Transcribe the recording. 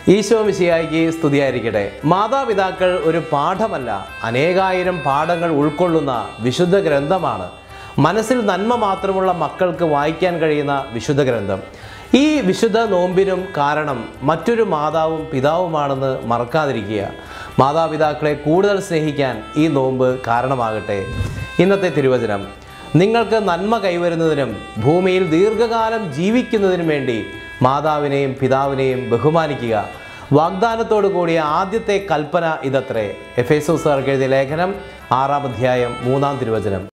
ഈശോ മിശിയായിക്ക് സ്തുതിയായിരിക്കട്ടെ മാതാപിതാക്കൾ ഒരു പാഠമല്ല അനേകായിരം പാഠങ്ങൾ ഉൾക്കൊള്ളുന്ന വിശുദ്ധ ഗ്രന്ഥമാണ് മനസ്സിൽ നന്മ മാത്രമുള്ള മക്കൾക്ക് വായിക്കാൻ കഴിയുന്ന വിശുദ്ധ ഗ്രന്ഥം ഈ വിശുദ്ധ നോമ്പിനും കാരണം മറ്റൊരു മാതാവും പിതാവുമാണെന്ന് മറക്കാതിരിക്കുക മാതാപിതാക്കളെ കൂടുതൽ സ്നേഹിക്കാൻ ഈ നോമ്പ് കാരണമാകട്ടെ ഇന്നത്തെ തിരുവചനം നിങ്ങൾക്ക് നന്മ കൈവരുന്നതിനും ഭൂമിയിൽ ദീർഘകാലം ജീവിക്കുന്നതിനും വേണ്ടി മാതാവിനെയും പിതാവിനെയും ബഹുമാനിക്കുക വാഗ്ദാനത്തോടു കൂടിയ ആദ്യത്തെ കൽപ്പന ഇതത്രേ എഫ് എസ് എഴുതിയ ലേഖനം ആറാം അധ്യായം മൂന്നാം തിരുവചനം